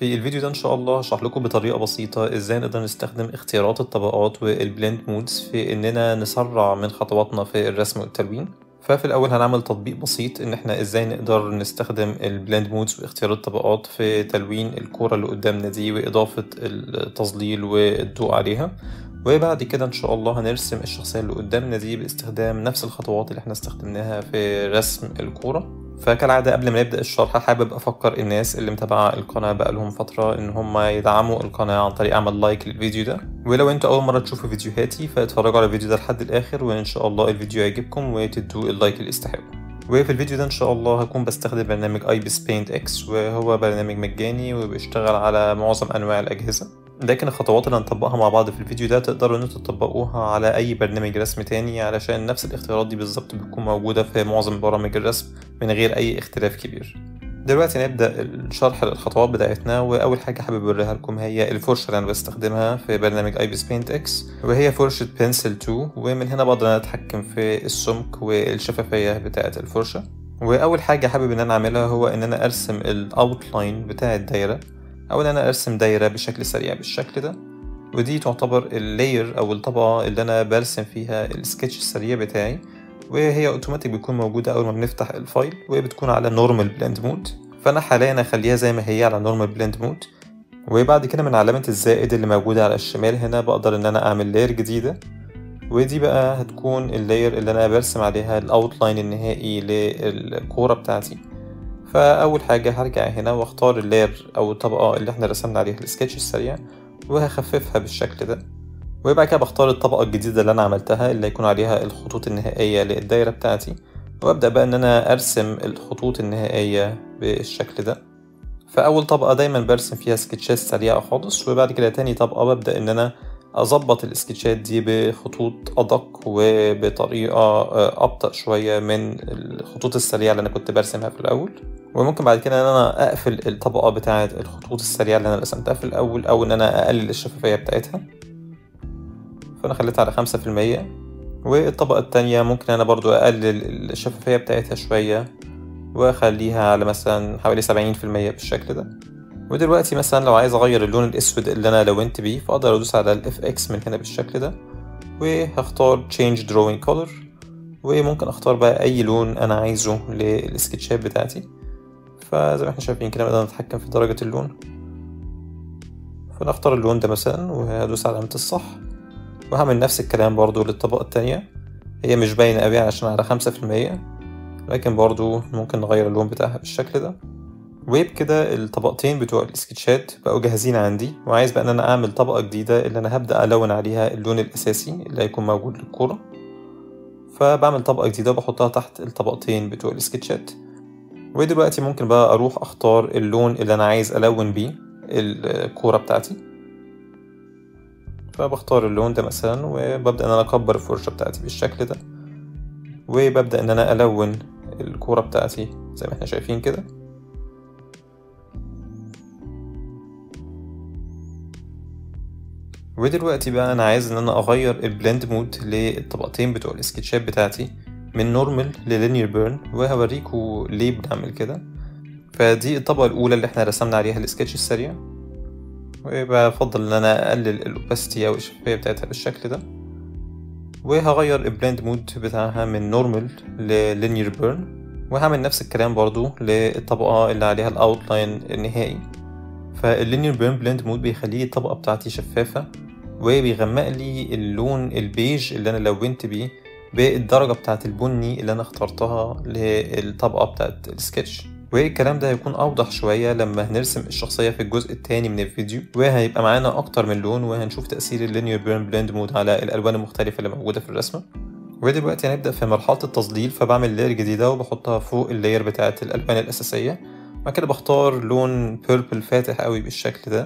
في الفيديو ده إن شاء الله هشرح لكم بطريقة بسيطة إزاي نقدر نستخدم اختيارات الطبقات والبلند مودز في إننا نسرع من خطواتنا في الرسم والتلوين ففي الأول هنعمل تطبيق بسيط إن إحنا إزاي نقدر نستخدم البلند مودز واختيارات الطبقات في تلوين الكورة اللي قدامنا دي وإضافة التظليل والضوء عليها وبعد كده إن شاء الله هنرسم الشخصية اللي قدامنا دي باستخدام نفس الخطوات اللي إحنا استخدمناها في رسم الكورة فكالعادة قبل ما نبدأ الشرح حابب أفكر الناس اللي متابعة القناة بقالهم فترة إن هم يدعموا القناة عن طريق عمل لايك للفيديو ده ولو انتوا أول مرة تشوفوا فيديوهاتي فاتفرجوا على الفيديو ده لحد الآخر وإن شاء الله الفيديو يعجبكم وتدوا اللايك اللي يستحقه وفي الفيديو ده إن شاء الله هكون بستخدم برنامج اي بيس بينت اكس وهو برنامج مجاني وبيشتغل على معظم أنواع الأجهزة لكن الخطوات اللي هنطبقها مع بعض في الفيديو ده تقدروا ان انتوا تطبقوها على اي برنامج رسم تاني علشان نفس الاختيارات دي بالظبط بتكون موجودة في معظم برامج الرسم من غير اي اختلاف كبير دلوقتي نبدأ الشرح للخطوات بتاعتنا وأول حاجة حابب أوريها لكم هي الفرشة اللي أنا بستخدمها في برنامج اي بيس بينت اكس وهي فرشة بنسل 2 ومن هنا بقدر أنا أتحكم في السمك والشفافية بتاعة الفرشة وأول حاجة حابب إن أنا أعملها هو إن أنا أرسم الأوتلاين بتاع الدايرة أو إن أنا أرسم دايرة بشكل سريع بالشكل ده ودي تعتبر اللاير أو الطبقة اللي أنا برسم فيها السكتش السريع بتاعي وهي اوتوماتيك بتكون موجودة أول ما بنفتح الفايل وبتكون على نورمال بلند مود فأنا حاليا أخليها زي ما هي على نورمال بلند مود وبعد كده من علامة الزائد اللي موجودة على الشمال هنا بقدر إن أنا أعمل لاير جديدة ودي بقى هتكون اللاير اللي أنا برسم عليها الأوتلاين النهائي للكورة بتاعتي فأول حاجة هرجع هنا واختار اللاير أو الطبقة اللي احنا رسمنا عليها السكتش السريع وهخففها بالشكل ده وبعد كده بختار الطبقة الجديدة اللي أنا عملتها اللي هيكون عليها الخطوط النهائية للدايرة بتاعتي وأبدأ بقى إن أنا أرسم الخطوط النهائية بالشكل ده فأول طبقة دايما برسم فيها سكتشات سريعة خالص وبعد كده تاني طبقة ببدأ إن أنا أظبط السكتشات دي بخطوط أدق وبطريقة أبطأ شوية من الخطوط السريعة اللي أنا كنت برسمها في الأول وممكن بعد كده ان انا اقفل الطبقه بتاعه الخطوط السريعه اللي انا رسمتها في الاول او ان انا اقلل الشفافيه بتاعتها فانا خليتها على خمسة في المية والطبقه التانية ممكن انا برضو اقلل الشفافيه بتاعتها شويه واخليها على مثلا حوالي سبعين في المية بالشكل ده ودلوقتي مثلا لو عايز اغير اللون الاسود اللي انا لونت بيه فاقدر ادوس على الاف اكس من هنا بالشكل ده وهختار change drawing color وممكن اختار بقى اي لون انا عايزه للسكتشات بتاعتي فزي ما احنا شايفين كده نقدر نتحكم في درجة اللون فنختار اللون ده مثلا وهدوس على علامة الصح وهعمل نفس الكلام برضو للطبقة التانية هي مش باينة أوي عشان على خمسة في المية لكن برضو ممكن نغير اللون بتاعها بالشكل ده وبكده الطبقتين بتوع السكتشات بقوا جاهزين عندي وعايز بقى ان انا اعمل طبقة جديدة اللي انا هبدأ الون عليها اللون الاساسي اللي هيكون موجود للكورة فبعمل طبقة جديدة وبحطها تحت الطبقتين بتوع السكتشات ودلوقتي ممكن بقى اروح اختار اللون اللي انا عايز الون بيه الكورة بتاعتي فبختار اللون ده مثلا وببدأ ان انا اكبر الفرشة بتاعتي بالشكل ده وببدأ ان انا الون الكورة بتاعتي زي ما احنا شايفين كده ودلوقتي بقى انا عايز ان انا اغير البلند مود للطبقتين بتوع السكتشات بتاعتي من نورمال للينير بيرن وهوريكوا ليه بنعمل كده فدي الطبقة الأولى اللي احنا رسمنا عليها السكتش السريع وبفضل ان انا اقلل الاوباسيتي او الشفافية بتاعتها بالشكل ده وهغير البلند مود بتاعها من نورمال للينير بيرن وهعمل نفس الكلام برضو للطبقة اللي عليها الاوتلاين النهائي فاللينير بيرن بلند مود بيخلي الطبقة بتاعتي شفافة وبيغمق لي اللون البيج اللي انا لونت بيه بالدرجة بتاعة البني اللي أنا اخترتها للطبقة بتاعة السكتش والكلام ده هيكون أوضح شوية لما هنرسم الشخصية في الجزء التاني من الفيديو وهيبقى معانا أكتر من لون وهنشوف تأثير اللينير بيرن بلند مود على الألوان المختلفة اللي موجودة في الرسمة ودلوقتي هنبدأ في مرحلة التظليل فبعمل لاير جديدة وبحطها فوق اللاير بتاعة الألوان الأساسية بعد كده بختار لون بيربل فاتح قوي بالشكل ده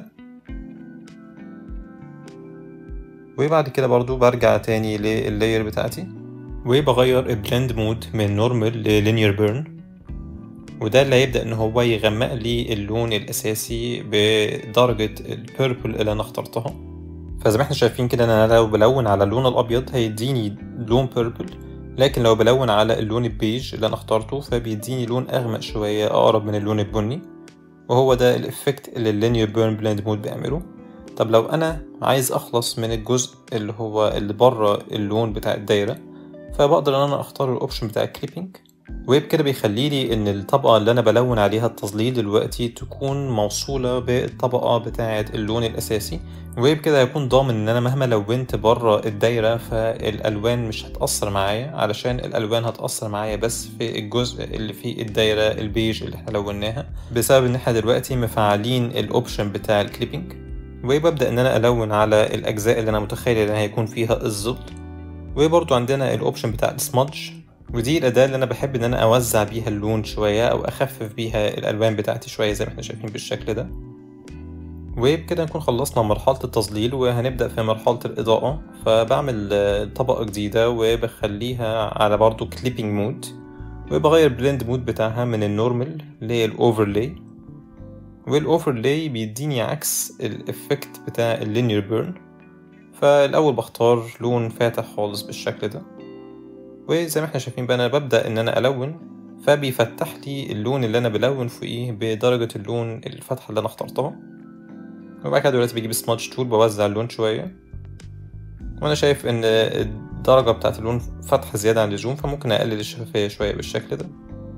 وبعد كده برضو برجع تاني لللاير بتاعتي وبغير البلند مود من نورمال للينير بيرن وده اللي هيبدأ ان هو يغمق لي اللون الاساسي بدرجة البيربل اللي انا اخترتها فزي ما احنا شايفين كده انا لو بلون على اللون الابيض هيديني لون بيربل لكن لو بلون على اللون البيج اللي انا اخترته فبيديني لون اغمق شوية اقرب من اللون البني وهو ده الإفكت اللي اللينير بيرن بلند مود بيعمله طب لو أنا عايز أخلص من الجزء اللي هو اللي بره اللون بتاع الدايرة فبقدر إن أنا أختار الأوبشن بتاع الكليبينج وبكده بيخلي لي ان الطبقة اللي انا بلون عليها التظليل دلوقتي تكون موصولة بالطبقة بتاعة اللون الاساسي وبكده هيكون ضامن ان انا مهما لونت بره الدايرة فالالوان مش هتأثر معايا علشان الالوان هتأثر معايا بس في الجزء اللي فيه الدايرة البيج اللي احنا لوناها بسبب ان احنا دلوقتي مفعلين الاوبشن بتاع الكليبينج وببدأ ان انا الون على الاجزاء اللي انا متخيل ان هيكون فيها الظل وبرضو عندنا الاوبشن بتاع السمادج ودي الأداة اللي أنا بحب إن أنا أوزع بيها اللون شوية أو أخفف بيها الألوان بتاعتي شوية زي ما احنا شايفين بالشكل ده وبكده نكون خلصنا مرحلة التظليل وهنبدأ في مرحلة الإضاءة فبعمل طبقة جديدة وبخليها على برضو كليبينج مود وبغير بلند مود بتاعها من النورمال للأوفرلاي والأوفرلاي بيديني عكس الإفكت بتاع اللينير بيرن فالأول بختار لون فاتح خالص بالشكل ده وزي ما احنا شايفين بقى انا ببدأ ان انا الون فبيفتح لي اللون اللي انا بلون فوقيه بدرجة اللون الفتحة اللي انا اخترتها وبعد كده دلوقتي بجيب سمادج تول بوزع اللون شوية وانا شايف ان الدرجة بتاعت اللون فتحة زيادة عن اللزوم فممكن اقلل الشفافية شوية بالشكل ده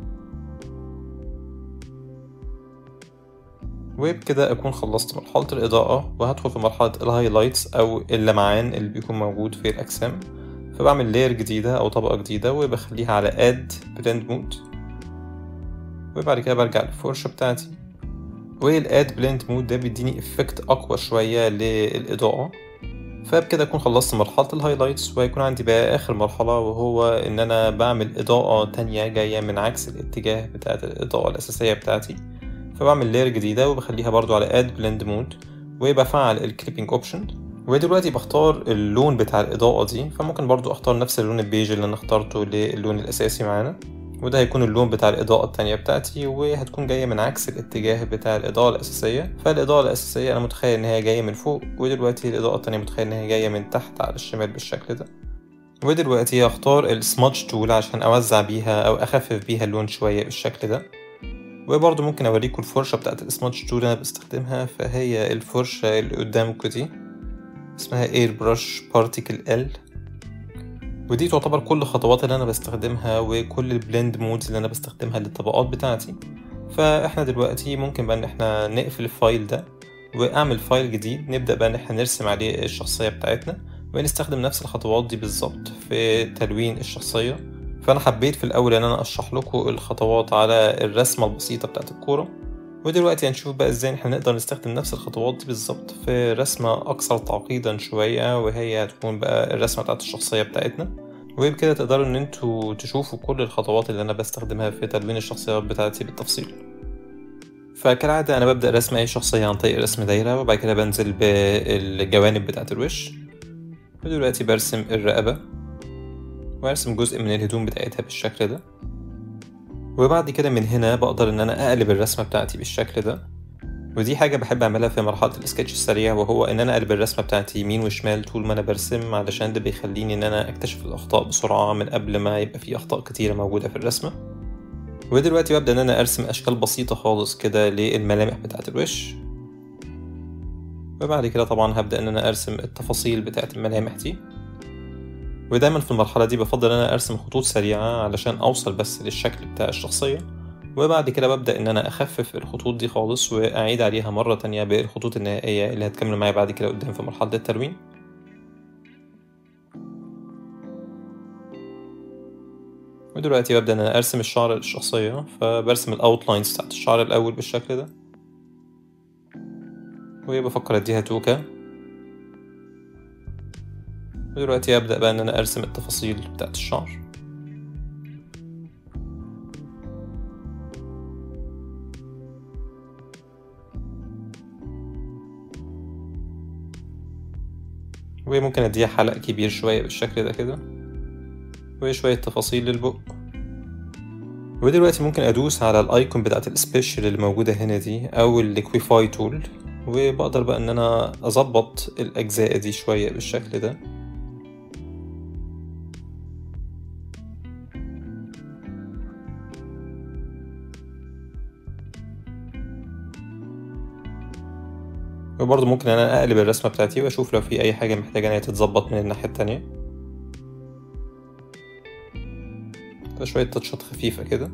وبكده اكون خلصت مرحلة الاضاءة وهدخل في مرحلة الهايلايتس او اللمعان اللي بيكون موجود في الاجسام فبعمل لاير جديدة أو طبقة جديدة وبخليها على اد بلند مود وبعد كده برجع للفرشة بتاعتي والاد بلند مود ده بيديني افكت أقوى شوية للإضاءة فبكده أكون خلصت مرحلة الهايلايتس ويكون عندي بقى آخر مرحلة وهو إن أنا بعمل إضاءة تانية جاية من عكس الاتجاه بتاعت الإضاءة الأساسية بتاعتي فبعمل لاير جديدة وبخليها برضو على اد بلند مود وبفعل الكليبينج اوبشن ودلوقتي بختار اللون بتاع الإضاءة دي فممكن برضو أختار نفس اللون البيج اللي أنا اخترته للون الأساسي معانا وده هيكون اللون بتاع الإضاءة التانية بتاعتي وهتكون جاية من عكس الاتجاه بتاع الإضاءة الأساسية فالإضاءة الأساسية أنا متخيل إن هي جاية من فوق ودلوقتي الإضاءة التانية متخيل إن هي جاية من تحت على الشمال بالشكل ده ودلوقتي هختار السمادج تول عشان أوزع بيها أو أخفف بيها اللون شوية بالشكل ده وبرضه ممكن أوريكم الفرشة بتاعت السمادج تول أنا بستخدمها فهي الفرشة اللي قدامكم دي اسمها اير براش بارتيكل ال ودي تعتبر كل الخطوات اللي انا بستخدمها وكل البلند مودز اللي انا بستخدمها للطبقات بتاعتي فاحنا دلوقتي ممكن بقى ان احنا نقفل الفايل ده واعمل فايل جديد نبدا بقى ان احنا نرسم عليه الشخصيه بتاعتنا ونستخدم نفس الخطوات دي بالظبط في تلوين الشخصيه فانا حبيت في الاول ان انا اشرح لكم الخطوات على الرسمه البسيطه بتاعت الكوره ودلوقتي هنشوف بقى ازاي احنا نقدر نستخدم نفس الخطوات دي بالظبط في رسمة أكثر تعقيدا شوية وهي هتكون بقى الرسمة بتاعت الشخصية بتاعتنا وبكده تقدروا ان انتوا تشوفوا كل الخطوات اللي انا بستخدمها في تلوين الشخصيات بتاعتي بالتفصيل فكالعادة أنا ببدأ رسم أي شخصية عن طريق رسم دايرة وبعد كده بنزل بالجوانب بتاعة الوش ودلوقتي برسم الرقبة وأرسم جزء من الهدوم بتاعتها بالشكل ده وبعد كده من هنا بقدر ان انا اقلب الرسمة بتاعتي بالشكل ده ودي حاجة بحب اعملها في مرحلة السكتش السريع وهو ان انا اقلب الرسمة بتاعتي يمين وشمال طول ما انا برسم علشان ده بيخليني ان انا اكتشف الاخطاء بسرعة من قبل ما يبقى في اخطاء كتيرة موجودة في الرسمة ودلوقتي ببدأ ان انا ارسم اشكال بسيطة خالص كده للملامح بتاعة الوش وبعد كده طبعا هبدأ ان انا ارسم التفاصيل بتاعة الملامح دي ودايما في المرحلة دي بفضل ان انا ارسم خطوط سريعة علشان اوصل بس للشكل بتاع الشخصية وبعد كده ببدأ ان انا اخفف الخطوط دي خالص واعيد عليها مرة تانية بالخطوط النهائية اللي هتكمل معايا بعد كده قدام في مرحلة التلوين ودلوقتي ببدأ ان انا ارسم الشعر للشخصية فبرسم الاوتلاينز بتاعت الشعر الاول بالشكل ده وبفكر اديها توكة ودلوقتي أبدأ بقى إن أنا أرسم التفاصيل بتاعت الشعر وممكن أديها حلق كبير شوية بالشكل ده كده وشوية تفاصيل للبق ودلوقتي ممكن أدوس على الأيكون بتاعت السبيشال اللي موجودة هنا دي أو الكويفاي تول وبقدر بقى إن أنا أظبط الأجزاء دي شوية بالشكل ده وبرضه ممكن ان انا اقلب الرسمة بتاعتي واشوف لو في اي حاجة محتاجة ان هي تتظبط من الناحية التانية فشوية تاتشات خفيفة كده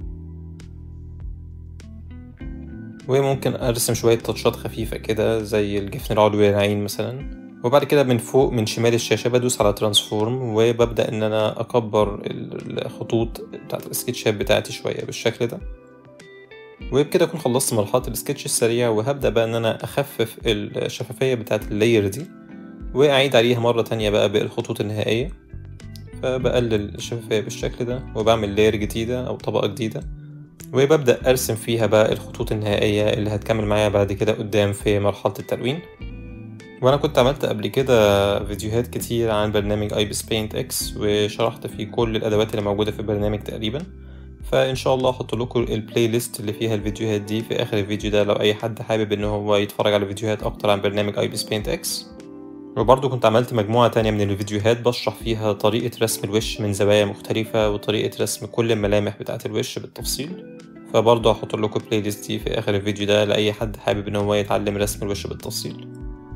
وممكن ارسم شوية تاتشات خفيفة كده زي الجفن العلوي للعين مثلا وبعد كده من فوق من شمال الشاشة بدوس على ترانسفورم وببدأ إن أنا أكبر الخطوط بتاعت السكتشات بتاعتي شوية بالشكل ده وبكده أكون خلصت مرحلة السكتش السريع وهبدأ بقى إن أنا أخفف الشفافية بتاعت اللاير دي وأعيد عليها مرة تانية بقى بالخطوط النهائية فبقلل الشفافية بالشكل ده وبعمل لاير جديدة أو طبقة جديدة وببدأ أرسم فيها بقى الخطوط النهائية اللي هتكمل معايا بعد كده قدام في مرحلة التلوين وانا كنت عملت قبل كده فيديوهات كتير عن برنامج اي بيس بينت اكس وشرحت فيه كل الادوات اللي موجوده في البرنامج تقريبا فان شاء الله هحط لكم البلاي ليست اللي فيها الفيديوهات دي في اخر الفيديو ده لو اي حد حابب ان هو يتفرج على فيديوهات اكتر عن برنامج اي بيس بينت اكس وبرضه كنت عملت مجموعة تانية من الفيديوهات بشرح فيها طريقة رسم الوش من زوايا مختلفة وطريقة رسم كل الملامح بتاعة الوش بالتفصيل فبرضه هحط لكم البلاي ليست دي في اخر الفيديو ده لأي حد حابب ان هو يتعلم رسم الوش بالتفصيل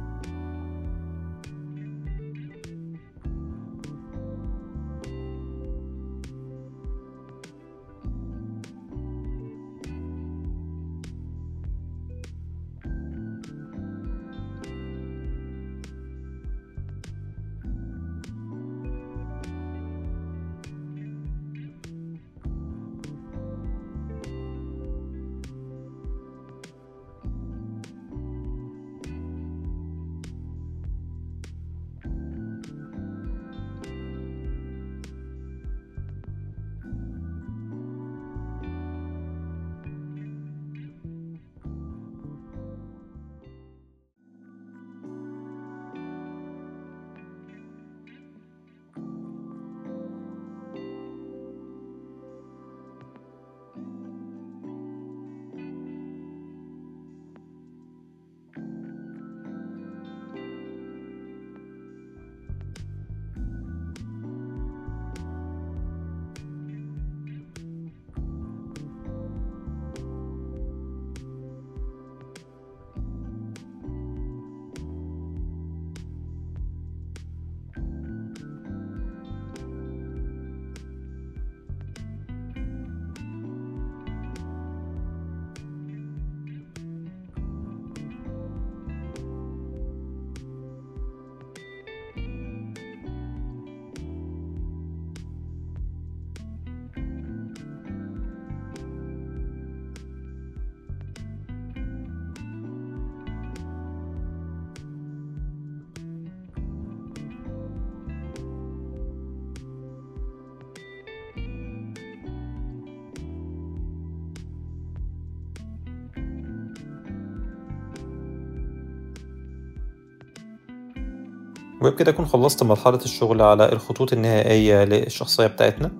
وبكده أكون خلصت مرحلة الشغل على الخطوط النهائية للشخصية بتاعتنا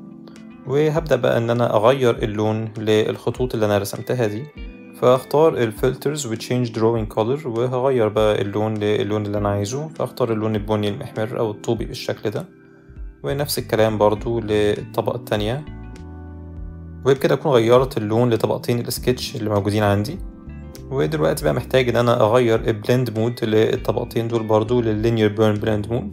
وهبدأ بقى إن أنا أغير اللون للخطوط اللي أنا رسمتها دي فاختار الفلترز و change drawing color وهغير بقى اللون للون اللي أنا عايزه فاختار اللون البني المحمر أو الطوبي بالشكل ده ونفس الكلام برضو للطبقة التانية وبكده أكون غيرت اللون لطبقتين السكتش اللي موجودين عندي ودلوقتي بقى محتاج ان انا اغير البلند مود للطبقتين دول برضو لللينير بيرن بلند مود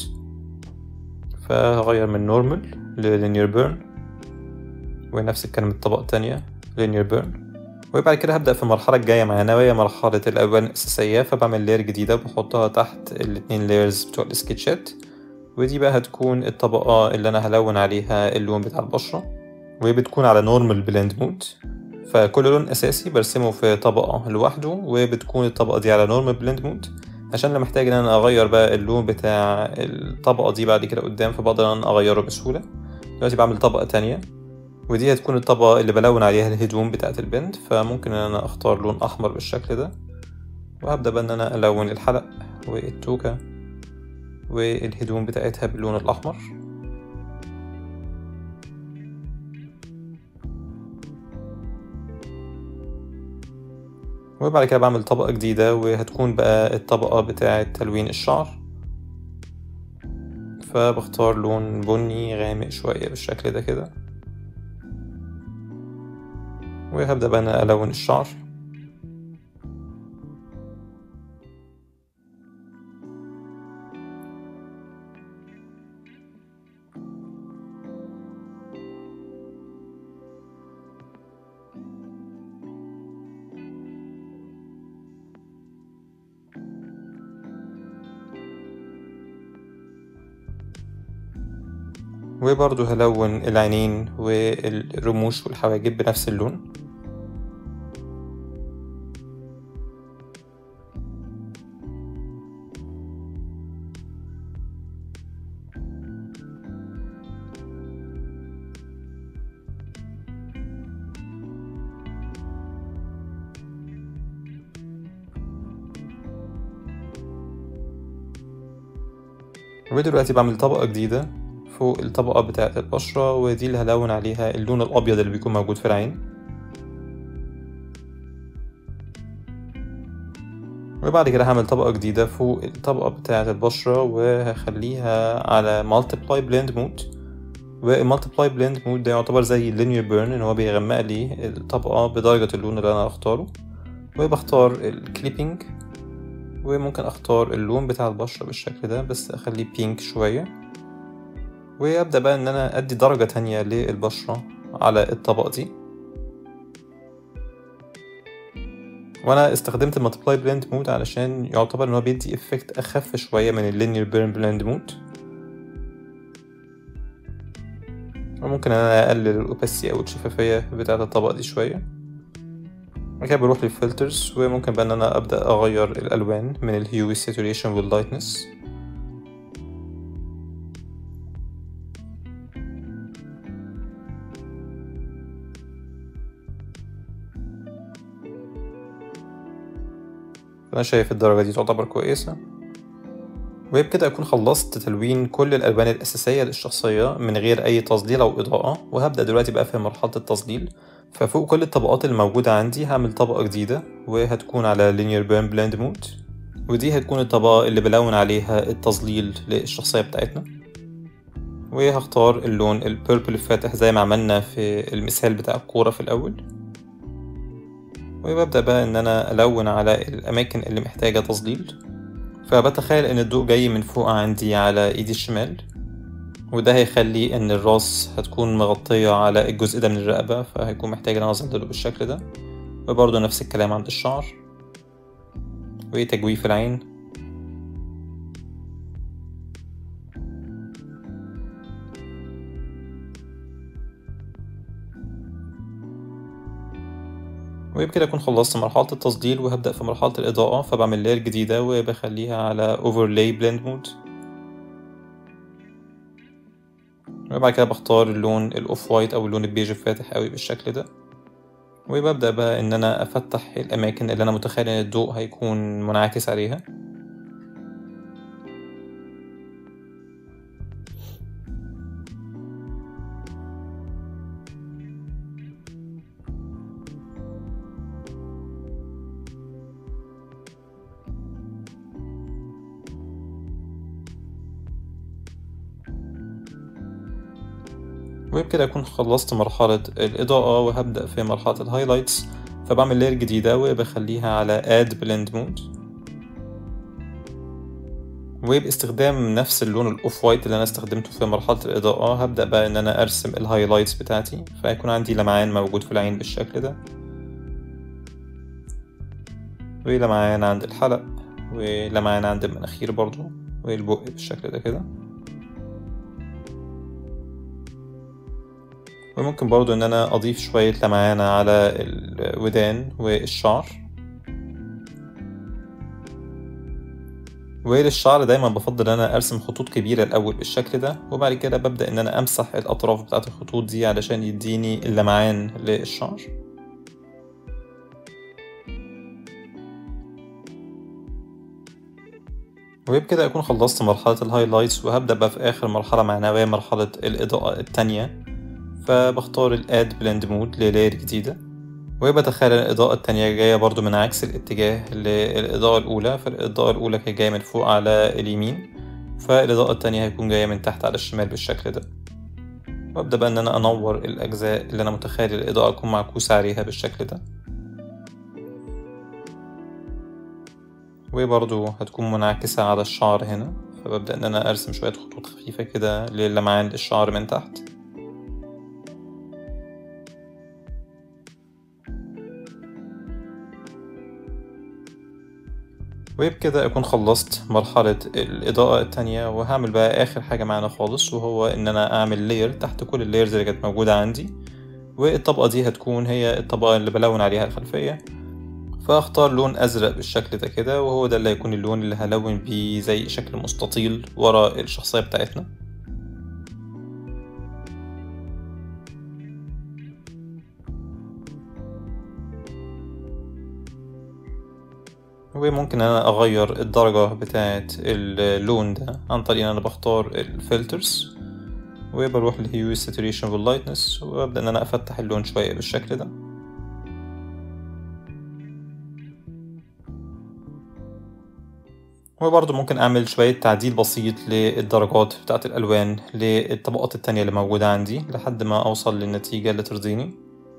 فهغير من نورمال للينير بيرن ونفس الكلام الطبقة التانية لينير بيرن وبعد كده هبدأ في المرحلة الجاية معانا وهي مرحلة الألوان الأساسية فبعمل لاير جديدة بحطها تحت الاتنين لايرز بتوع السكتشات ودي بقى هتكون الطبقة اللي أنا هلون عليها اللون بتاع البشرة وبتكون على نورمال بلند مود فكل لون أساسي برسمه في طبقة لوحده وبتكون الطبقة دي على نورمال بلند مود عشان لما محتاج ان انا اغير بقى اللون بتاع الطبقة دي بعد كده قدام فبقدر ان انا اغيره بسهولة دلوقتي بعمل طبقة تانية ودي هتكون الطبقة اللي بلون عليها الهدوم بتاعة البنت فممكن ان انا اختار لون احمر بالشكل ده وهبدأ بقى ان انا الون الحلق والتوكة والهدوم بتاعتها باللون الاحمر وبعد كده بعمل طبقة جديدة وهتكون بقى الطبقة بتاعة تلوين الشعر فبختار لون بني غامق شوية بالشكل ده كده وهبدأ بقى أنا ألون الشعر وبرضو هلون العينين والرموش والحواجب بنفس اللون ودلوقتي بعمل طبقة جديدة فوق الطبقة بتاعة البشرة ودي اللي هلون عليها اللون الأبيض اللي بيكون موجود في العين وبعد كده هعمل طبقة جديدة فوق الطبقة بتاعة البشرة وهخليها على multiply blend mode والمالتيبلاي بلند مود ده يعتبر زي اللينير بيرن ان هو بيغمق لي الطبقة بدرجة اللون اللي انا اختاره وبختار الكليبينج وممكن اختار اللون بتاع البشرة بالشكل ده بس اخليه بينك شوية وابدأ بقى ان انا ادي درجة تانية للبشرة على الطبقة دي وانا استخدمت المالتيبلاي بلند مود علشان يعتبر ان هو بيدي افكت اخف شوية من اللينير بيرن بلند مود وممكن انا اقلل الاوباسيتي او الشفافية بتاعة الطبقة دي شوية بعد كده بروح للفلترز وممكن بقى ان انا ابدا اغير الالوان من الهيو والساتوريشن واللايتنس انا شايف الدرجه دي تعتبر كويسه وبكده أكون خلصت تلوين كل الألوان الأساسية للشخصية من غير أي تظليل أو إضاءة وهبدأ دلوقتي بقى في مرحلة التظليل ففوق كل الطبقات الموجودة عندي هعمل طبقة جديدة وهتكون على linear burn blend mode ودي هتكون الطبقة اللي بلون عليها التظليل للشخصية بتاعتنا وهختار اللون البيربل الفاتح زي ما عملنا في المثال بتاع الكورة في الأول وببدأ بقى إن أنا ألون على الأماكن اللي محتاجة تظليل فبتخيل ان الضوء جاي من فوق عندي على ايدي الشمال وده هيخلي ان الراس هتكون مغطية على الجزء ده من الرقبة فهيكون محتاج ان انا اظلله بالشكل ده وبرضه نفس الكلام عند الشعر وتجويف العين وبكده أكون خلصت مرحلة التظليل وهبدأ في مرحلة الإضاءة فبعمل لاير جديدة وبخليها على overlay blend mode وبعد كده بختار اللون الأوف وايت أو اللون البيج الفاتح أوي بالشكل ده وببدأ بقى إن أنا أفتح الأماكن اللي أنا متخيل إن الضوء هيكون منعكس عليها وبكده أكون خلصت مرحلة الإضاءة وهبدأ في مرحلة الهايلايتس فبعمل لاير جديدة وبخليها على add blend mode وباستخدام نفس اللون الأوف وايت اللي أنا استخدمته في مرحلة الإضاءة هبدأ بقى إن أنا أرسم الهايلايتس بتاعتي فيكون عندي لمعان موجود في العين بالشكل ده ولمعان عند الحلق ولمعان عند المناخير برضو والبق بالشكل ده كده وممكن برضو ان انا اضيف شوية لمعانة على الودان والشعر وللشعر دايما بفضل ان انا ارسم خطوط كبيرة الاول بالشكل ده وبعد كده ببدأ ان انا امسح الاطراف بتاعة الخطوط دي علشان يديني اللمعان للشعر وبكده أكون خلصت مرحلة الهايلايتس وهبدأ بقى في آخر مرحلة معانا وهي مرحلة الإضاءة التانية فبختار الاد بلند مود للاير جديدة وبتخيل الإضاءة التانية جاية برضو من عكس الاتجاه للإضاءة الأولى فالإضاءة الأولى كانت جاية من فوق على اليمين فالإضاءة التانية هيكون جاية من تحت على الشمال بالشكل ده وأبدأ بقى إن أنا أنور الأجزاء اللي أنا متخيل الإضاءة تكون معكوسة عليها بالشكل ده وبرضو هتكون منعكسة على الشعر هنا فببدأ إن أنا أرسم شوية خطوط خفيفة كده للمعان للشعر من تحت وبكده أكون خلصت مرحلة الإضاءة التانية وهعمل بقى آخر حاجة معانا خالص وهو إن أنا أعمل لاير تحت كل اللايرز اللي كانت موجودة عندي والطبقة دي هتكون هي الطبقة اللي بلون عليها الخلفية فاختار لون ازرق بالشكل ده كده وهو ده اللي هيكون اللون اللي هلون بيه زي شكل مستطيل ورا الشخصية بتاعتنا وممكن انا اغير الدرجة بتاعة اللون ده عن طريق ان انا بختار الفلترز وبروح لهيو ساتوريشن واللايتنس وابدا ان انا افتح اللون شوية بالشكل ده وبرضه ممكن أعمل شوية تعديل بسيط للدرجات بتاعة الألوان للطبقات التانية اللي موجودة عندي لحد ما أوصل للنتيجة اللي ترضيني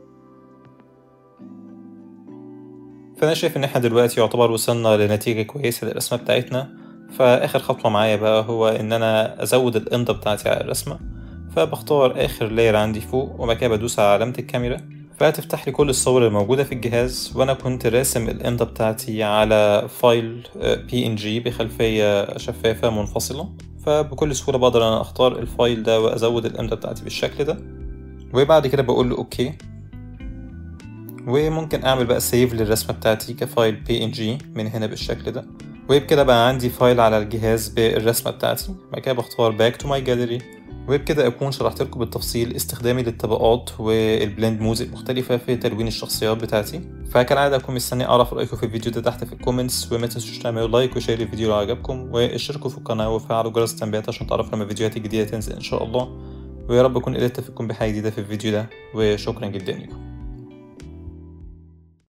فأنا شايف إن احنا دلوقتي يعتبر وصلنا لنتيجة كويسة للرسمة بتاعتنا فآخر خطوة معايا بقى هو إن أنا أزود الإمضة بتاعتي على الرسمة فبختار آخر لاير عندي فوق وبعد كده بدوس على علامة الكاميرا فهتفتح لي كل الصور الموجودة في الجهاز وأنا كنت راسم الإمضة بتاعتي على فايل بي إن جي بخلفية شفافة منفصلة فبكل سهولة بقدر أنا أختار الفايل ده وأزود الإمضة بتاعتي بالشكل ده وبعد كده بقول له أوكي وممكن أعمل بقى سيف للرسمة بتاعتي كفايل بي إن جي من هنا بالشكل ده وبكده بقى عندي فايل على الجهاز بالرسمة بتاعتي بعد كده بختار باك تو ماي جاليري وبكده أكون شرحت لكم بالتفصيل استخدامي للطبقات والبلند موز المختلفة في تلوين الشخصيات بتاعتي فكالعادة أكون مستني أعرف رأيكم في الفيديو ده تحت في الكومنتس وما تنسوش تعملوا لايك وشير الفيديو لو عجبكم واشتركوا في القناة وفعلوا جرس التنبيهات عشان تعرفوا لما فيديوهات جديدة تنزل إن شاء الله ويا رب أكون قدرت أفيدكم بحاجة جديدة في الفيديو ده وشكرا جدا لكم